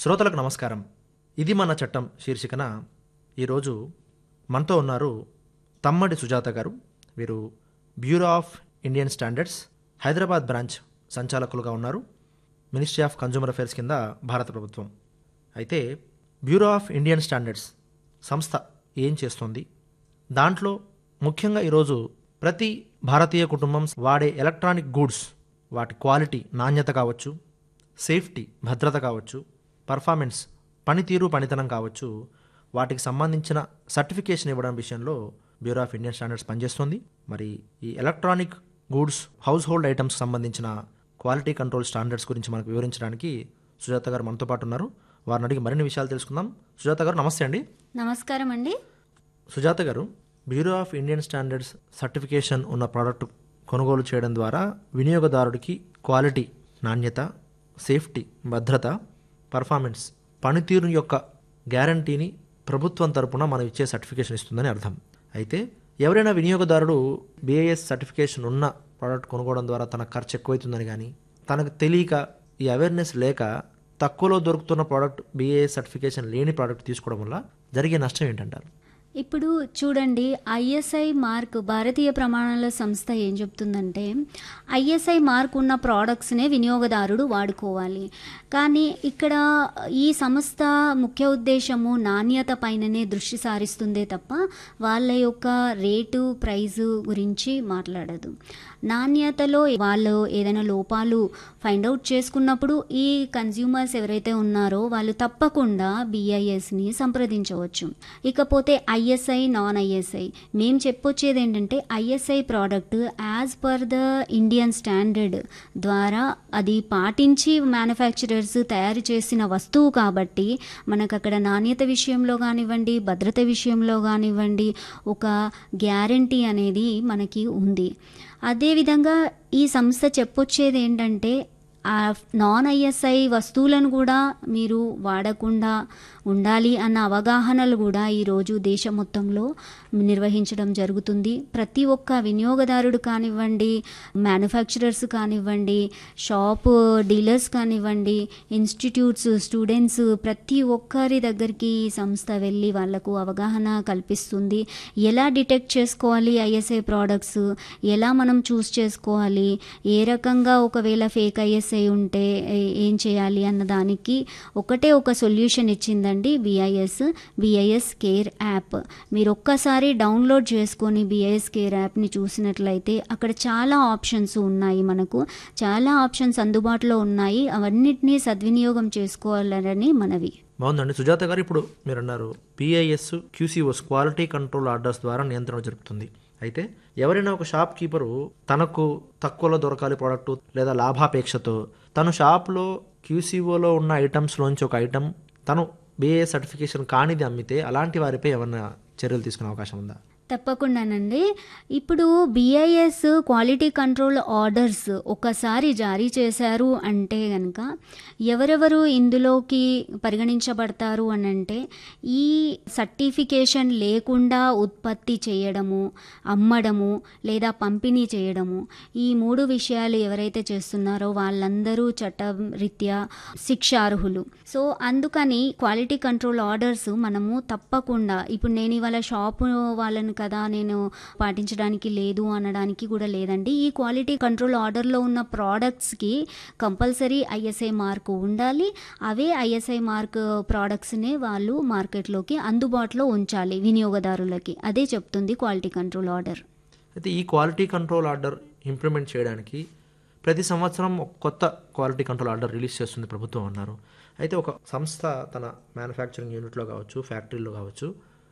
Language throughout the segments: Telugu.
శ్రోతలకు నమస్కారం ఇది మన చట్టం శీర్షికన ఈరోజు మనతో ఉన్నారు తమ్మడి సుజాత గారు వీరు bureau of Indian standards Hyderabad branch సంచాలకులుగా ఉన్నారు మినిస్ట్రీ ఆఫ్ కన్జ్యూమర్ అఫైర్స్ కింద భారత ప్రభుత్వం అయితే బ్యూరో ఆఫ్ ఇండియన్ స్టాండర్డ్స్ సంస్థ ఏం చేస్తుంది దాంట్లో ముఖ్యంగా ఈరోజు ప్రతి భారతీయ కుటుంబం వాడే ఎలక్ట్రానిక్ గూడ్స్ వాటి క్వాలిటీ నాణ్యత కావచ్చు సేఫ్టీ భద్రత కావచ్చు పర్ఫార్మెన్స్ పనితీరు పనితనం కావచ్చు వాటికి సంబంధించిన సర్టిఫికేషన్ ఇవ్వడం విషయంలో బ్యూరో ఆఫ్ ఇండియన్ స్టాండర్డ్స్ పనిచేస్తుంది మరి ఈ electronic goods household items సంబంధించిన క్వాలిటీ కంట్రోల్ స్టాండర్డ్స్ గురించి మనకు వివరించడానికి సుజాత గారు మనతో పాటు ఉన్నారు వారిని అడిగి మరిన్ని విషయాలు తెలుసుకుందాం సుజాత గారు నమస్తే అండి నమస్కారం అండి సుజాత గారు bureau of Indian standards certification ఉన్న ప్రోడక్ట్ కొనుగోలు చేయడం ద్వారా వినియోగదారుడికి క్వాలిటీ నాణ్యత సేఫ్టీ భద్రత పర్ఫార్మెన్స్ పనితీరు యొక్క గ్యారంటీని ప్రభుత్వం తరపున మనం ఇచ్చే సర్టిఫికేషన్ ఇస్తుందని అర్థం అయితే ఎవరైనా వినియోగదారుడు బిఐఎస్ సర్టిఫికేషన్ ఉన్న ప్రోడక్ట్ కొనుక్కోవడం ద్వారా తన ఖర్చు ఎక్కువైతుందని కానీ తనకు తెలియక ఈ అవేర్నెస్ లేక తక్కువలో దొరుకుతున్న ప్రోడక్ట్ బిఏఎస్ సర్టిఫికేషన్ లేని ప్రోడక్ట్ తీసుకోవడం వల్ల జరిగే నష్టం ఏంటంటారు ఇప్పుడు చూడండి ఐఎస్ఐ మార్క్ భారతీయ ప్రమాణాల సంస్థ ఏం చెప్తుందంటే ఐఎస్ఐ మార్క్ ఉన్న ప్రోడక్ట్స్నే వినియోగదారుడు వాడుకోవాలి కానీ ఇక్కడ ఈ సంస్థ ముఖ్య ఉద్దేశము నాణ్యత పైననే దృష్టి సారిస్తుందే తప్ప వాళ్ళ యొక్క రేటు ప్రైజు గురించి మాట్లాడదు నాణ్యతలో వాళ్ళు ఏదైనా లోపాలు ఫైండ్ అవుట్ చేసుకున్నప్పుడు ఈ కన్జ్యూమర్స్ ఎవరైతే ఉన్నారో వాళ్ళు తప్పకుండా బిఐఎస్ని సంప్రదించవచ్చు ఇకపోతే ఐఎస్ఐ నాన్ ఐఎస్ఐ మేము చెప్పొచ్చేది ఏంటంటే ISI product as per the Indian standard ద్వారా అది పాటించి మ్యానుఫ్యాక్చరర్స్ తయారు చేసిన వస్తువు కాబట్టి మనకు అక్కడ నాణ్యత విషయంలో కానివ్వండి భద్రత విషయంలో కానివ్వండి ఒక గ్యారంటీ అనేది మనకి ఉంది అదేవిధంగా ఈ సంస్థ చెప్పొచ్చేది ఏంటంటే ఆ నాన్ ఐఎస్ఐ వస్తువులను కూడా మీరు వాడకుండా ఉండాలి అన్న అవగాహనలు కూడా ఈరోజు దేశం మొత్తంలో నిర్వహించడం జరుగుతుంది ప్రతి ఒక్క వినియోగదారుడు కానివ్వండి మ్యానుఫ్యాక్చరర్స్ కానివ్వండి షాప్ డీలర్స్ కానివ్వండి ఇన్స్టిట్యూట్స్ స్టూడెంట్స్ ప్రతి ఒక్కరి దగ్గరికి ఈ సంస్థ వెళ్ళి వాళ్లకు అవగాహన కల్పిస్తుంది ఎలా డిటెక్ట్ చేసుకోవాలి ఐఎస్ఐ ప్రోడక్ట్స్ ఎలా మనం చూస్ చేసుకోవాలి ఏ రకంగా ఒకవేళ ఫేక్ ఐఎస్ఐ ఉంటే ఏ- ఏం చేయాలి అన్న దానికి ఒకటే ఒక సొల్యూషన్ ఇచ్చిందండి బిఐఎస్ బిఐఎస్ కేర్ యాప్ మీరు ఒక్కసారి డౌన్లోడ్ చేసుకొని బిఐఎస్ కేర్ యాప్ని చూసినట్లయితే అక్కడ చాలా ఆప్షన్స్ ఉన్నాయి మనకు చాలా ఆప్షన్స్ అందుబాటులో ఉన్నాయి అవన్నిటినీ సద్వినియోగం చేసుకోవాలని మనవి బాగుందండి సుజాత గారు ఇప్పుడు మీరు అన్నారు BIS QCOs quality control orders ద్వారా నియంత్రణ జరుపుతుంది అయితే ఎవరైనా ఒక షాప్ కీపరు తనకు తక్కువలో దొరకాలి ప్రోడక్ట్ లేదా లాభాపేక్షతో తను షాప్లో క్యూసీఓలో ఉన్న ఐటమ్స్లోంచి ఒక ఐటమ్ తను బిఏ సర్టిఫికేషన్ కానిది అమ్మితే అలాంటి వారిపై ఏమన్నా చర్యలు తీసుకునే అవకాశం ఉందా తప్పకుండానండి ఇప్పుడు బిఐఎస్ క్వాలిటీ కంట్రోల్ ఆర్డర్స్ ఒకసారి జారీ చేశారు అంటే కనుక ఎవరెవరు ఇందులోకి పరిగణించబడతారు అని అంటే ఈ సర్టిఫికేషన్ లేకుండా ఉత్పత్తి చేయడము అమ్మడము లేదా పంపిణీ చేయడము ఈ మూడు విషయాలు ఎవరైతే చేస్తున్నారో వాళ్ళందరూ చట్టం రీత్యా శిక్షార్హులు సో అందుకని క్వాలిటీ కంట్రోల్ ఆర్డర్స్ మనము తప్పకుండా ఇప్పుడు నేను ఇవాళ షాపు వాళ్ళని కదా నేను పాటించడానికి లేదు అనడానికి కూడా లేదండి ఈ క్వాలిటీ కంట్రోల్ ఆర్డర్లో ఉన్న ప్రోడక్ట్స్కి కంపల్సరీ ఐఎస్ఐ మార్క్ ఉండాలి అవే ఐఎస్ఐ మార్క్ ప్రోడక్ట్స్నే వాళ్ళు మార్కెట్లోకి అందుబాటులో ఉంచాలి వినియోగదారులకి అదే చెప్తుంది క్వాలిటీ కంట్రోల్ ఆర్డర్ అయితే ఈ క్వాలిటీ కంట్రోల్ ఆర్డర్ ఇంప్లిమెంట్ చేయడానికి ప్రతి సంవత్సరం ఒక కొత్త క్వాలిటీ కంట్రోల్ ఆర్డర్ రిలీజ్ చేస్తుంది ప్రభుత్వం అన్నారు అయితే ఒక సంస్థ తన మ్యానుఫ్యాక్చరింగ్ యూనిట్లో కావచ్చు ఫ్యాక్టరీలో కావచ్చు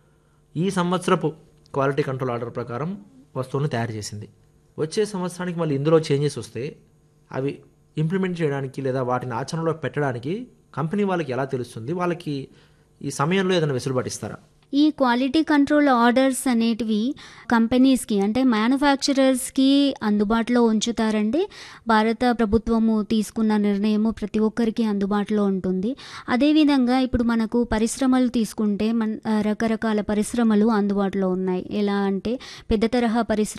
ఈ సంవత్సరపు క్వాలిటీ కంట్రోల్ ఆర్డర్ ప్రకారం వస్తువులను తయారు చేసింది వచ్చే సంవత్సరానికి మళ్ళీ ఇందులో చేంజెస్ వస్తే అవి ఇంప్లిమెంట్ చేయడానికి లేదా వాటిని ఆచరణలో పెట్టడానికి కంపెనీ వాళ్ళకి ఎలా తెలుస్తుంది వాళ్ళకి ఈ సమయంలో ఏదైనా వెసులుబాటు ఇస్తారా ఈ క్వాలిటీ కంట్రోల్ ఆర్డర్స్ అనేటివి కంపెనీస్కి అంటే మ్యానుఫ్యాక్చరర్స్కి అందుబాటులో ఉంచుతారండి భారత ప్రభుత్వము తీసుకున్న నిర్ణయము ప్రతి ఒక్కరికి అందుబాటులో ఉంటుంది అదేవిధంగా ఇప్పుడు మనకు పరిశ్రమలు తీసుకుంటే మన రకరకాల పరిశ్రమలు అందుబాటులో ఉన్నాయి ఎలా అంటే పెద్ద తరహా పరిశ్రమ